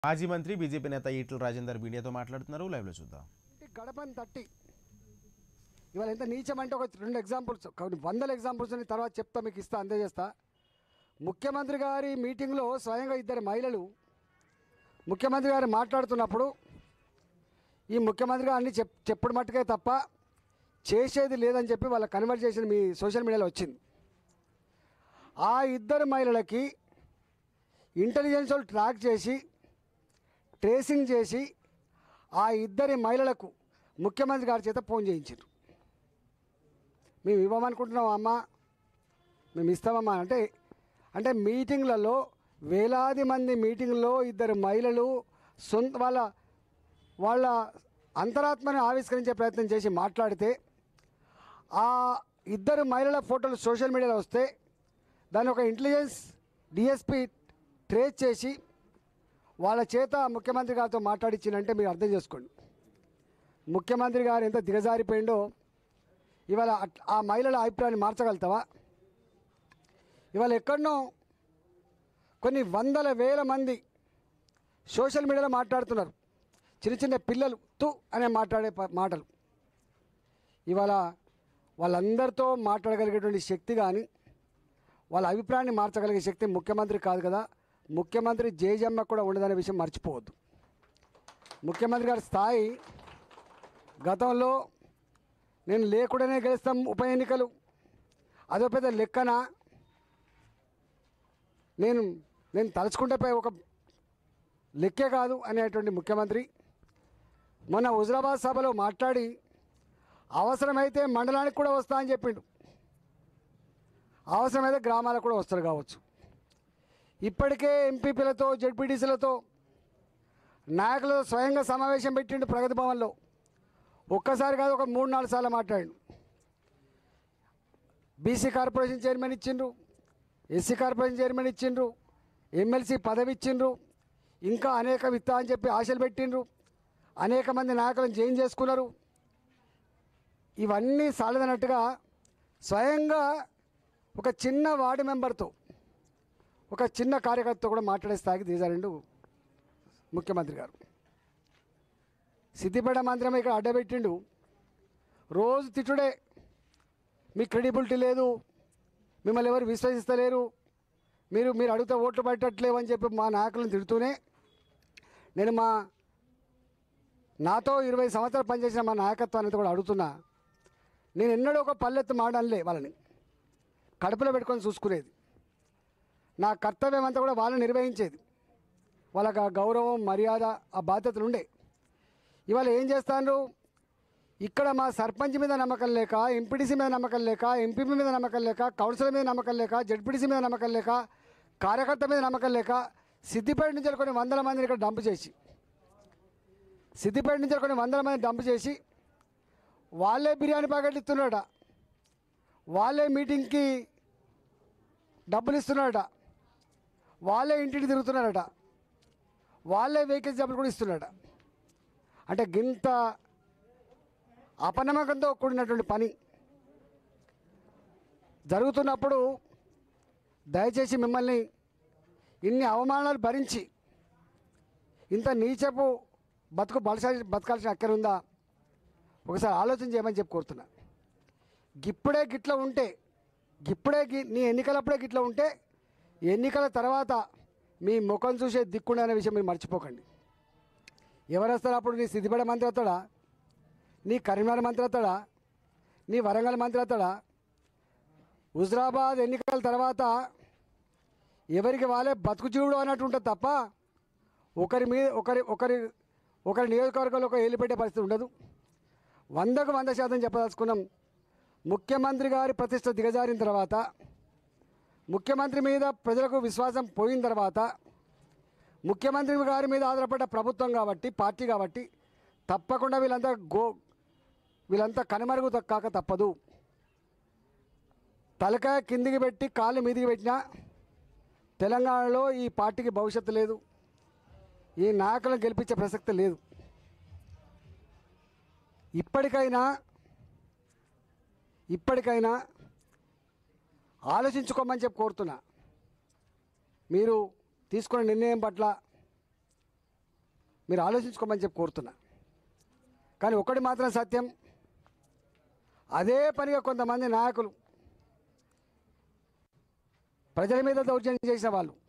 మాజీ మంత్రి బీజేపీ నేత ఈటల రాజేందర్ మీడియాతో మాట్లాడుతున్నారు లైవ్లో చూద్దాం ఈ గడపని తట్టి ఇవాళ ఎంత నీచం అంటే ఒక రెండు ఎగ్జాంపుల్స్ కొన్ని వందల ఎగ్జాంపుల్స్ అని తర్వాత చెప్తా మీకు ఇస్తా అందజేస్తా ముఖ్యమంత్రి గారి మీటింగ్లో స్వయంగా ఇద్దరు మహిళలు ముఖ్యమంత్రి గారు మాట్లాడుతున్నప్పుడు ఈ ముఖ్యమంత్రి గారిని చెప్ చెప్పుడు మట్టుకే తప్ప చేసేది లేదని చెప్పి వాళ్ళ కన్వర్జేషన్ మీ సోషల్ మీడియాలో వచ్చింది ఆ ఇద్దరు మహిళలకి ఇంటెలిజెన్స్ వాళ్ళు ట్రాక్ చేసి ట్రేసింగ్ చేసి ఆ ఇద్దరి మహిళలకు ముఖ్యమంత్రి గారి చేత ఫోన్ చేయించారు మేము ఇవ్వమనుకుంటున్నాం అమ్మ మేము ఇస్తామమ్మా అంటే అంటే మీటింగ్లలో వేలాది మంది మీటింగ్లో ఇద్దరు మహిళలు సొంత వాళ్ళ వాళ్ళ అంతరాత్మని ఆవిష్కరించే ప్రయత్నం చేసి మాట్లాడితే ఆ ఇద్దరు మహిళల ఫోటోలు సోషల్ మీడియాలో వస్తే దాన్ని ఒక ఇంటెలిజెన్స్ డిఎస్పి ట్రేస్ చేసి వాళ్ళ చేత ముఖ్యమంత్రి గారితో మాట్లాడించిందంటే మీరు అర్థం చేసుకోండి ముఖ్యమంత్రి గారు ఎంత దిగజారిపోయిండో ఇవాళ అట్- ఆ మహిళల అభిప్రాయాన్ని మార్చగలుగుతావా ఇవాళ ఎక్కడనో కొన్ని వందల వేల మంది సోషల్ మీడియాలో మాట్లాడుతున్నారు చిన్న చిన్న పిల్లలు తు అనే మాట్లాడే ప- మాటలు ఇవాళ వాళ్ళందరితో మాట్లాడగలిగేటువంటి శక్తి కానీ వాళ్ళ అభిప్రాయాన్ని మార్చగలిగే శక్తి ముఖ్యమంత్రి కాదు కదా ముఖ్యమంత్రి జేజమ్మ కూడా ఉండదనే విషయం మర్చిపోవద్దు ముఖ్యమంత్రి గారి స్థాయి గతంలో నేను లేకుండానే గెలుస్తాం ఉప ఎన్నికలు అదో పెద్ద లెక్కన నేను నేను తలుచుకుంటే పోయి ఒక లెక్కే కాదు అనేటువంటి ముఖ్యమంత్రి మొన్న హుజరాబాద్ సభలో మాట్లాడి అవసరమైతే మండలానికి కూడా వస్తా అని చెప్పిండు అవసరమైతే గ్రామాలకు కూడా వస్తారు కావచ్చు ఇప్పటికే ఎంపీపీలతో జడ్పీటీసీలతో నాయకులతో స్వయంగా సమావేశం పెట్టిండు ప్రగతి భవన్లో ఒక్కసారి కాదు ఒక మూడు నాలుగు సార్లు మాట్లాడిండు బీసీ కార్పొరేషన్ చైర్మన్ ఇచ్చిండ్రు ఎస్సీ కార్పొరేషన్ చైర్మన్ ఇచ్చిండ్రు ఎమ్మెల్సీ పదవి ఇచ్చిండ్రు ఇంకా అనేక విత్తా అని చెప్పి ఆశలు పెట్టిండ్రు అనేక మంది నాయకులను జైన్ చేసుకున్నారు ఇవన్నీ సాలదన్నట్టుగా స్వయంగా ఒక చిన్న వార్డు మెంబర్తో ఒక చిన్న కార్యకర్తతో కూడా మాట్లాడే స్థాయికి దిగారండు ముఖ్యమంత్రి గారు సిద్దిపేట మంత్రం ఇక్కడ అడ్డబెట్టిండు రోజు తిట్టుడే మీ క్రెడిబిలిటీ లేదు మిమ్మల్ని ఎవరు విశ్వసిస్తలేరు మీరు మీరు అడిగితే ఓట్లు పట్టట్లేవు అని చెప్పి మా నాయకులను తిడుతూనే నేను మా నాతో ఇరవై సంవత్సరాలు పనిచేసిన మా నాయకత్వాన్ని కూడా అడుగుతున్నా నేను ఎన్నడూ ఒక పల్లెత్తు మాడలే వాళ్ళని కడుపులో పెట్టుకొని చూసుకునేది నా కర్తవ్యం అంతా కూడా వాళ్ళని నిర్వహించేది వాళ్ళకి ఆ గౌరవం మర్యాద ఆ బాధ్యతలు ఉండే ఇవాళ ఏం చేస్తాను ఇక్కడ మా సర్పంచ్ మీద నమ్మకం లేక ఎంపీటీసీ మీద నమ్మకం లేక ఎంపీపీ మీద నమ్మకం లేక కౌన్సిలర్ మీద నమ్మకం లేక జడ్పీటీసీ మీద నమ్మకం లేక కార్యకర్త మీద నమ్మకం లేక సిద్దిపేట నుంచి కొన్ని వందల మందిని ఇక్కడ డంప్ చేసి సిద్దిపేట నుంచి కొన్ని వందల మంది డంప్ చేసి వాళ్ళే బిర్యానీ ప్యాకెట్లు ఇస్తున్నారట వాళ్ళే మీటింగ్కి డబ్బులు ఇస్తున్నారట వాళ్ళే ఇంటికి తిరుగుతున్నారట వాళ్ళే వెహికల్స్ డబ్బులు కూడా ఇస్తున్నారట అంటే గింత అపనమ్మకంతో కూడినటువంటి పని జరుగుతున్నప్పుడు దయచేసి మిమ్మల్ని ఇన్ని అవమానాలు భరించి ఇంత నీచపు బతుకు బలసాలి బతకాల్సిన అక్కర ఉందా ఒకసారి ఆలోచన చేయమని చెప్పి కోరుతున్నా గిప్పుడే గిట్ల ఉంటే గిప్పుడే గి నీ ఎన్నికలప్పుడే గిట్ల ఉంటే ఎన్నికల తర్వాత మీ ముఖం చూసే దిక్కుండే అనే విషయం మీరు మర్చిపోకండి ఎవరు వస్తారు అప్పుడు నీ సిద్దిపేట మంత్రి వస్తాడా నీ కరీంనగర్ మంత్రి వస్తాడా నీ వరంగల్ మంత్రి వస్తాడా హుజరాబాద్ ఎన్నికల తర్వాత ఎవరికి వాళ్ళే బతుకు జీవుడు అన్నట్టు ఉంటుంది తప్ప ఒకరి మీద ఒకరి ఒకరి ఒకరి నియోజకవర్గంలో ఒక ఏలు పెట్టే పరిస్థితి ఉండదు వందకు వంద శాతం చెప్పదలుచుకున్నాం ముఖ్యమంత్రి గారి ప్రతిష్ట దిగజారిన తర్వాత ముఖ్యమంత్రి మీద ప్రజలకు విశ్వాసం పోయిన తర్వాత ముఖ్యమంత్రి గారి మీద ఆధారపడ్డ ప్రభుత్వం కాబట్టి పార్టీ కాబట్టి తప్పకుండా వీళ్ళంతా గో వీళ్ళంతా కనుమరుగు త- కాక తప్పదు తలకాయ కిందికి పెట్టి కాళ్ళు మీదికి పెట్టినా తెలంగాణలో ఈ పార్టీకి భవిష్యత్తు లేదు ఈ నాయకులను గెలిపించే ప్రసక్తి లేదు ఇప్పటికైనా ఇప్పటికైనా ఆలోచించుకోమని చెప్పి కోరుతున్నా మీరు తీసుకున్న నిర్ణయం పట్ల మీరు ఆలోచించుకోమని చెప్పి కోరుతున్నా కానీ ఒకటి మాత్రం సత్యం అదే పనిగా కొంతమంది నాయకులు ప్రజల మీద దౌర్జన్యం చేసిన వాళ్ళు